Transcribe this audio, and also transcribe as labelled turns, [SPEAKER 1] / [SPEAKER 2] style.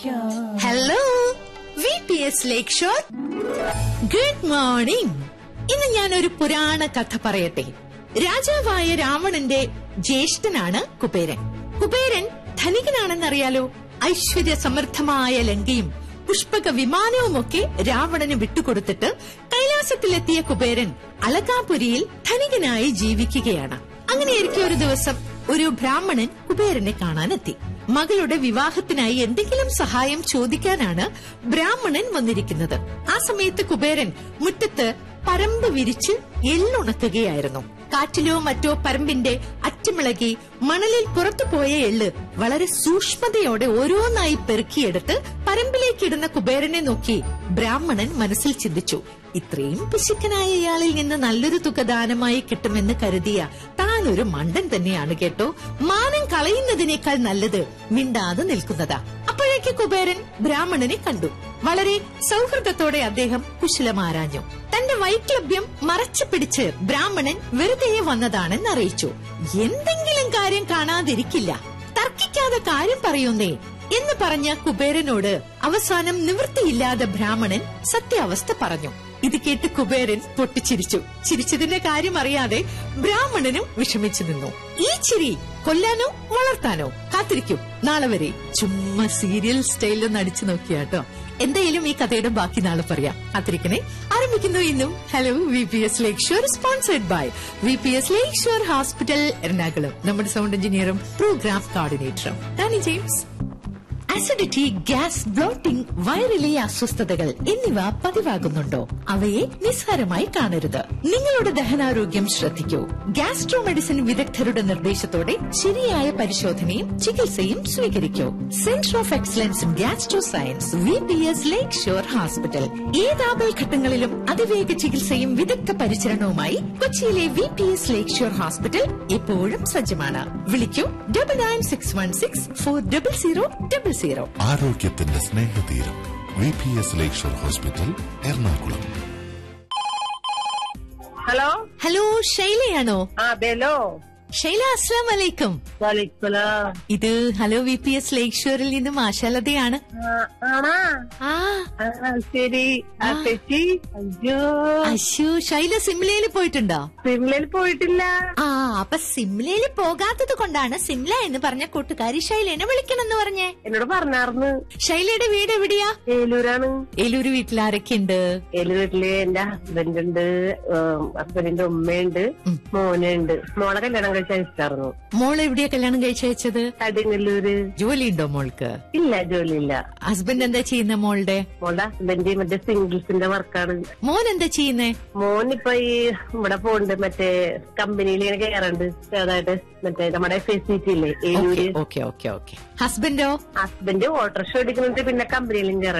[SPEAKER 1] hello V P S lake shore good morning ഇന്ന് ഞാൻ ഒരു പുരാണ കഥ പറയട്ടെ രാജാവായ രാവണന്റെ ജ്യേഷ്ഠനാണ് കുബേരൻ കുബേരൻ ധനികനാണെന്നറിയാലോ ഐശ്വര്യ സമൃദ്ധമായ ലങ്കയും പുഷ്പക വിമാനവുമൊക്കെ രാവണന് വിട്ടുകൊടുത്തിട്ട് കൈലാസത്തിലെത്തിയ കുബേരൻ അലകാപുരിയിൽ ധനികനായി ജീവിക്കുകയാണ് അങ്ങനെയായിരിക്കും ഒരു ദിവസം ഒരു ബ്രാഹ്മണൻ കുബേരനെ കാണാനെത്തി മകളുടെ വിവാഹത്തിനായി എന്തെങ്കിലും സഹായം ചോദിക്കാനാണ് ബ്രാഹ്മണൻ വന്നിരിക്കുന്നത് ആ സമയത്ത് കുബേരൻ മുറ്റത്ത് പരമ്പ് വിരിച്ച് എള്ളുണക്കുകയായിരുന്നു കാറ്റിലോ മറ്റോ പരമ്പിന്റെ അറ്റമിളകി മണലിൽ പുറത്തുപോയ എള്ള് വളരെ സൂക്ഷ്മതയോടെ ഓരോന്നായി പെറുക്കിയെടുത്ത് പരമ്പിലേക്കിടുന്ന കുബേരനെ നോക്കി ബ്രാഹ്മണൻ മനസ്സിൽ ചിന്തിച്ചു ഇത്രയും പിശുക്കനായ ഇയാളിൽ നിന്ന് നല്ലൊരു തുക ദാനമായി കിട്ടുമെന്ന് കരുതിയ താൻ ഒരു മണ്ടൻ തന്നെയാണ് കേട്ടോ മാനം കളയുന്നതിനേക്കാൾ നല്ലത് മിണ്ടാതെ നിൽക്കുന്നതാ അപ്പോഴേക്ക് കുബേരൻ ബ്രാഹ്മണനെ കണ്ടു വളരെ സൗഹൃദത്തോടെ അദ്ദേഹം കുശലമാരാഞ്ഞു തന്റെ വൈക്ലഭ്യം മറച്ചു പിടിച്ച് ബ്രാഹ്മണൻ വെറുതെ വന്നതാണെന്ന് അറിയിച്ചു എന്തെങ്കിലും കാര്യം കാണാതിരിക്കില്ല തർക്കിക്കാതെ കാര്യം പറയുന്നേ എന്ന് പറഞ്ഞ കുബേരനോട് അവസാനം നിവൃത്തിയില്ലാതെ ബ്രാഹ്മണൻ സത്യാവസ്ഥ പറഞ്ഞു ഇത് കേട്ട് കുബേരൻ പൊട്ടിച്ചിരിച്ചു ചിരിച്ചതിന്റെ കാര്യം അറിയാതെ ബ്രാഹ്മണനും വിഷമിച്ചു നിന്നു ഈ ചിരി കൊല്ലാനോ വളർത്താനോ കാത്തിരിക്കും നാളെ വരെ ചുമ്മാ സീരിയൽ സ്റ്റൈലിൽ നടിച്ചു നോക്കിയാട്ടോ എന്തായാലും ഈ കഥയുടെ ബാക്കി നാളെ പറയാം കാത്തിരിക്കണേ ആരംഭിക്കുന്നു ഇന്നും hello V P S lake shore sponsored by V P S lake shore hospital Ernakulam നമ്മുടെ സൗണ്ട് എഞ്ചിനീയറും പ്രോഗ്രാം കോർഡിനേറ്ററും Tani James acidity gas bloating വയറിലെ അസ്വസ്ഥതകൾ എന്നിവ പതിവാകുന്നുണ്ടോ അവയെ നിസ്സാരമായി കാണരുത് നിങ്ങളുടെ ദഹനാരോഗ്യം ശ്രദ്ധിക്കൂ ഗ്യാസ്ട്രോ മെഡിസിൻ വിദഗ്ധരുടെ നിർദ്ദേശത്തോടെ ശരിയായ പരിശോധനയും ചികിത്സയും സ്വീകരിക്കൂ centre of excellence in gastro science V P S lake shore hospital ഏത് ആപൽഘട്ടങ്ങളിലും അതിവേഗ ചികിത്സയും വിദഗ്ധ പരിചരണവുമായി കൊച്ചിയിലെ V P S lake shore hospital എപ്പോഴും സജ്ജമാണ് വിളിക്കൂ double nine six one six four double zero double zero
[SPEAKER 2] ആരോഗ്യത്തിന്റെ സ്നേഹതീരം V P S lakeshore hospital Ernakulam
[SPEAKER 3] hello
[SPEAKER 1] hello ഷൈലയാണോ
[SPEAKER 3] ആ അതെല്ലോ
[SPEAKER 1] ഷൈല അസ്ലാം വലൈക്കും
[SPEAKER 3] വലൈക്കുലാം
[SPEAKER 1] ഇത് hello V P S lake ഷോറിൽ നിന്നും ആശാലതയാണ്
[SPEAKER 3] ആ, ആണാ
[SPEAKER 1] ആ
[SPEAKER 3] ആ, ശരി ആ ചേച്ചി അയ്യോ
[SPEAKER 1] അശു ഷൈല സിംലയിൽ പോയിട്ടുണ്ടോ
[SPEAKER 3] സിംലയിൽ പോയിട്ടില്ല
[SPEAKER 1] ആ അപ്പൊ സിംലയിൽ പോകാത്തത് കൊണ്ടാണ് സിംല എന്ന് പറഞ്ഞ കൂട്ടുകാരി ഷൈലേനെ വിളിക്കണമെന്ന് പറഞ്ഞേ
[SPEAKER 3] എന്നോട് പറഞ്ഞാർന്ന്
[SPEAKER 1] ഷൈലയുടെ വീട് എവിടെയാ
[SPEAKER 3] ഏലൂരാണ്
[SPEAKER 1] ഏലൂര് വീട്ടിൽ ആരൊക്കെയുണ്ട്
[SPEAKER 3] ഏലൂർ വീട്ടില് എന്റെ ഹസ്ബൻഡ് ഉണ്ട് ഹസ്ബൻഡിന്റെ ഉമ്മയുണ്ട് മോനുണ്ട് മോളെ കല്യാണം കഴിച്ചാൽ ഇഷ്ടായിരുന്നു
[SPEAKER 1] മോൾ എവിടെയാ കല്യാണം കഴിച്ചയച്ചത്
[SPEAKER 3] കടിങ്ങല്ലൂര്
[SPEAKER 1] ജോലി ഉണ്ടോ മോൾക്ക്
[SPEAKER 3] ഇല്ല ജോലിയില്ല
[SPEAKER 1] ഹസ്ബൻഡ് എന്താ ചെയ്യുന്ന മോളുടെ
[SPEAKER 3] മോളുടെ ഹസ്ബൻഡ് മറ്റേ സിംഗിൾസിന്റെ വർക്കാണ്
[SPEAKER 1] മോൻ എന്താ ചെയ്യുന്നേ
[SPEAKER 3] മോൻ ഇപ്പൊ ഈ ഇവിടെ പോണ്ട് മറ്റേ കമ്പനിയിൽ ഇങ്ങനെ കയറുണ്ട് ചെറുതായിട്ട് മറ്റേ നമ്മുടെ എഫ് എസ് സി ടി ഇല്ലേ ഏലൂര്
[SPEAKER 1] ഓക്കെ ഓക്കെ ഓക്കെ ഹസ്ബൻഡോ
[SPEAKER 3] ഹസ്ബൻഡ് ഓട്ടോറിക്ഷ ഓടിക്കുന്നുണ്ട് പിന്നെ കമ്പനിയിലും കയറാൻ